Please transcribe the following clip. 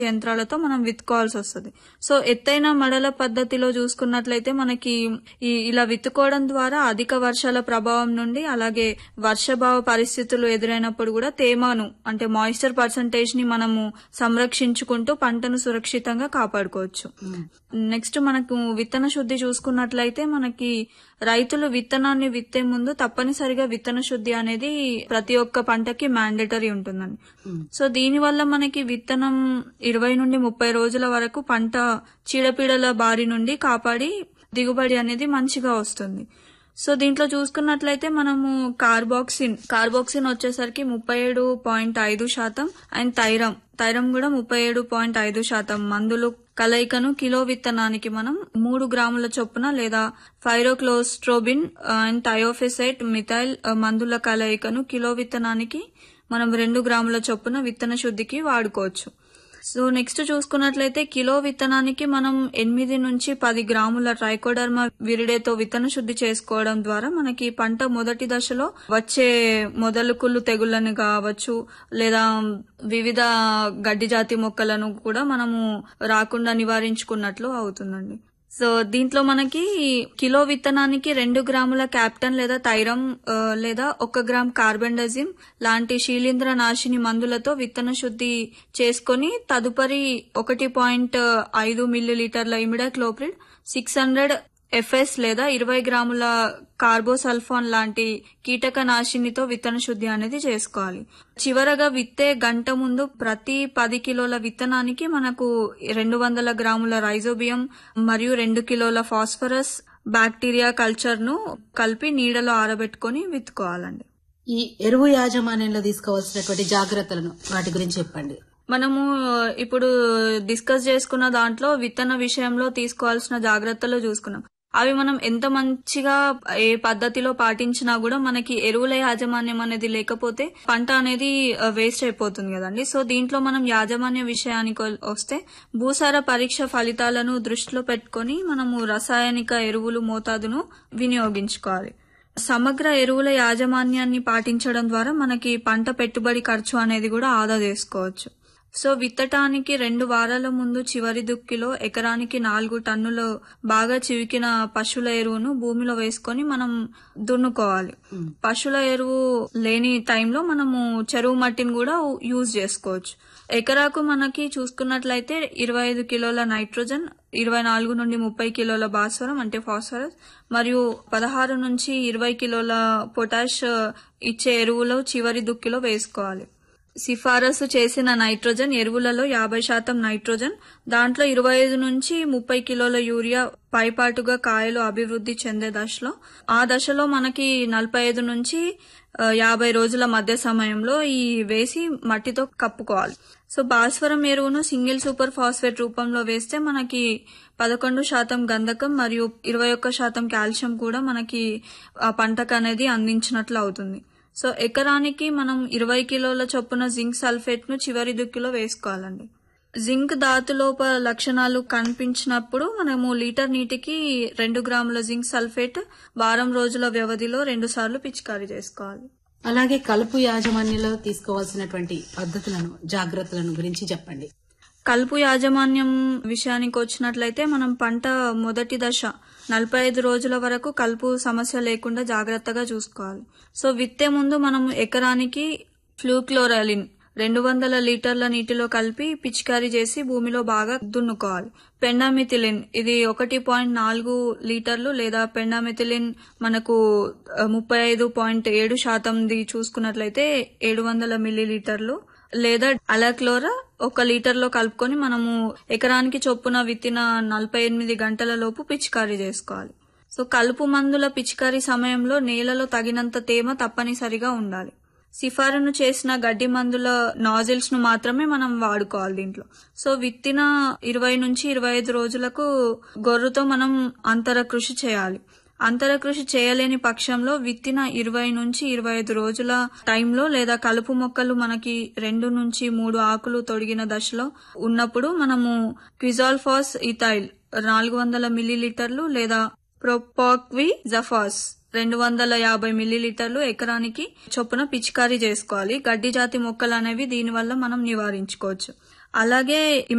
యంత్రాలతో మనం విత్తుకోవాల్సి వస్తుంది సో ఎత్తైన మడల పద్ధతిలో చూసుకున్నట్లయితే మనకి ఈ ఇలా విత్తుకోవడం ద్వారా అధిక వర్షాల ప్రభావం నుండి అలాగే వర్షభావ పరిస్థితులు ఎదురైనప్పుడు కూడా తేమను అంటే మాయిశ్చర్ పర్సంటేజ్ ని మనము సంరక్షించుకుంటూ పంటను సురక్షితంగా కాపాడుకోవచ్చు నెక్స్ట్ మనకు విత్తన శుద్ధి చూసుకున్నట్లయితే మనకి రైతులు విత్తనాన్ని విత్తే ముందు తప్పనిసరిగా విత్తన శుద్ధి అనేది ప్రతి ఒక్క పంటకి మ్యాండేటరీ ఉంటుందండి సో దీని వల్ల మనకి విత్తనం ఇరవై నుండి ముప్పై రోజుల వరకు పంట చీడపీడల బారి నుండి కాపాడి దిగుబడి అనేది మంచిగా వస్తుంది సో దీంట్లో చూసుకున్నట్లయితే మనము కార్బాక్సిన్ కార్బాక్సిన్ వచ్చేసరికి ముప్పై ఏడు పాయింట్ ఐదు శాతం అండ్ థైరం థైరం కూడా ముప్పై ఏడు పాయింట్ ఐదు శాతం మందులు కలయికను కిలో విత్తనానికి మనం మూడు గ్రాముల చొప్పున లేదా ఫైరోక్లోస్ట్రోబిన్ అండ్ థయోఫెసైట్ మిథైల్ మందుల కలయికను కిలో విత్తనానికి మనం రెండు గ్రాముల చొప్పున విత్తన శుద్ధికి వాడుకోవచ్చు సో నెక్స్ట్ చూసుకున్నట్లయితే కిలో విత్తనానికి మనం ఎనిమిది నుంచి పది గ్రాముల ట్రైకోడర్మా విరిడేతో విత్తన శుద్ధి చేసుకోవడం ద్వారా మనకి పంట మొదటి దశలో వచ్చే మొదలుకుళ్ళు తెగుళ్లను కావచ్చు లేదా వివిధ గడ్డి జాతి మొక్కలను కూడా మనము రాకుండా నివారించుకున్నట్లు అవుతుందండి సో దీంట్లో మనకి కిలో విత్తనానికి రెండు గ్రాముల క్యాప్టన్ లేదా థైరం ఆ, లేదా ఒక గ్రామ్ కార్బెండజిమ్ లాంటి శీలింద్ర నాశిని మందులతో విత్తన శుద్ధి చేసుకొని తదుపరి ఒకటి పాయింట్ ఐదు మిల్లీ లీటర్ల ఇమిడాక్లోప్రిడ్ సిక్స్ హండ్రెడ్ ఎఫ్ఎస్ లేదా ఇరవై గ్రాముల కార్బోసల్ఫాన్ లాంటి కీటక నాశినితో విత్తన శుద్ధి అనేది చేసుకోవాలి చివరగా విత్తే గంట ముందు ప్రతి పది కిలోల విత్తనానికి మనకు రెండు వందల గ్రాముల రైజోబియం మరియు రెండు కిలోల ఫాస్ఫరస్ బ్యాక్టీరియా కల్చర్ ను కలిపి నీడలో ఆరబెట్టుకొని విత్తుకోవాలండి ఈ ఎరువు యాజమాన్యంలో తీసుకోవాల్సినటువంటి జాగ్రత్తలను వాటి గురించి చెప్పండి మనము ఇప్పుడు డిస్కస్ చేసుకున్న దాంట్లో విత్తన విషయంలో తీసుకోవాల్సిన జాగ్రత్తలు చూసుకున్నాం అవి మనం ఎంత మంచిగా ఏ పద్ధతిలో పాటించినా కూడా మనకి ఎరువుల యాజమాన్యం అనేది లేకపోతే పంట అనేది వేస్ట్ అయిపోతుంది కదండి సో దీంట్లో మనం యాజమాన్య విషయానికి వస్తే భూసార పరీక్ష ఫలితాలను దృష్టిలో పెట్టుకొని మనము రసాయనిక ఎరువులు మోతాదును వినియోగించుకోవాలి సమగ్ర ఎరువుల యాజమాన్యాన్ని పాటించడం ద్వారా మనకి పంట పెట్టుబడి ఖర్చు అనేది కూడా ఆదా చేసుకోవచ్చు సో విత్తటానికి రెండు వారాల ముందు చివరి దుక్కిలో ఎకరానికి నాలుగు టన్నుల బాగా చివికిన పశువుల ఎరువును భూమిలో వేసుకొని మనం దున్నుకోవాలి పశువుల ఎరువు లేని టైంలో మనము చెరువు మట్టిని కూడా యూజ్ చేసుకోవచ్చు ఎకరాకు మనకి చూసుకున్నట్లయితే ఇరవై ఐదు కిలోల నైట్రోజన్ ఇరవై నాలుగు నుండి ముప్పై కిలోల భాస్వరం అంటే ఫాస్ఫరస్ మరియు పదహారు నుంచి ఇరవై కిలోల పొటాష్ ఇచ్చే ఎరువులు చివరి దుక్కిలో వేసుకోవాలి సిఫారసు చేసిన నైట్రోజన్ ఎరువులలో యాభై శాతం నైట్రోజన్ దాంట్లో ఇరవై ఐదు నుంచి ముప్పై కిలోల యూరియా పైపాటుగా కాయలు అభివృద్ధి చెందే దశలో ఆ దశలో మనకి నలభై ఐదు నుంచి ఆ, యాభై రోజుల మధ్య సమయంలో ఈ వేసి మట్టితో కప్పుకోవాలి సో భాస్వరం ఎరువును సింగిల్ సూపర్ ఫాస్ఫేట్ రూపంలో వేస్తే మనకి పదకొండు శాతం గంధకం మరియు ఇరవై ఒక్క శాతం కాల్షియం కూడా మనకి ఆ పంటకు అనేది అందించినట్లు అవుతుంది సో ఎకరానికి మనం ఇరవై కిలోల చొప్పున జింక్ సల్ఫేట్ ను చివరి దుక్కిలో వేసుకోవాలండి జింక్ ధాతులోప లక్షణాలు కనిపించినప్పుడు మనము లీటర్ నీటికి రెండు గ్రాముల జింక్ సల్ఫేట్ వారం రోజుల వ్యవధిలో రెండు సార్లు పిచికారీ చేసుకోవాలి అలాగే కలుపు యాజమాన్యంలో తీసుకోవాల్సినటువంటి పద్ధతులను జాగ్రత్తలను గురించి చెప్పండి కలుపు యాజమాన్యం విషయానికి వచ్చినట్లయితే మనం పంట మొదటి దశ నలభై ఐదు రోజుల వరకు కలుపు సమస్య లేకుండా జాగ్రత్తగా చూసుకోవాలి సో విత్తే ముందు మనం ఎకరానికి ఫ్లూక్లోరాలిన్ రెండు వందల లీటర్ల నీటిలో కలిపి పిచికారీ చేసి భూమిలో బాగా దున్నుకోవాలి పెండామిథిలిన్ ఇది ఒకటి పాయింట్ నాలుగు లీటర్లు లేదా పెండామిథిలిన్ మనకు ఆ, ముప్పై ఐదు పాయింట్ ఏడు శాతంది చూసుకున్నట్లయితే ఏడు వందల మిల్లీ లీటర్లు లేదా అలక్లోరా ఒక లీటర్ లో కలుపుకొని మనము ఎకరానికి చొప్పున విత్తిన నలభై ఎనిమిది గంటల లోపు పిచికారీ చేసుకోవాలి సో కలుపు మందుల పిచికారీ సమయంలో నేలలో తగినంత తేమ తప్పనిసరిగా ఉండాలి సిఫారను చేసిన గడ్డి మందుల నాజిల్స్ ను మాత్రమే మనం వాడుకోవాలి దీంట్లో సో విత్తిన ఇరవై నుంచి ఇరవై ఐదు రోజులకు గొర్రుతో మనం అంతర కృషి చేయాలి అంతర కృషి చేయలేని పక్షంలో విత్తిన ఇరవై నుంచి ఇరవై ఐదు రోజుల టైంలో లేదా కలుపు మొక్కలు మనకి రెండు నుంచి మూడు ఆకులు తొడిగిన దశలో ఉన్నప్పుడు మనము క్విజాల్ఫాస్ ఇథైల్ నాలుగు వందల మిల్లీలీటర్లు లేదా ప్రొపాక్వి జఫాస్ రెండు వందల యాభై మిల్లీలీటర్లు ఎకరానికి చొప్పున పిచికారీ చేసుకోవాలి గడ్డి జాతి మొక్కలు అనేవి దీనివల్ల మనం నివారించుకోవచ్చు అలాగే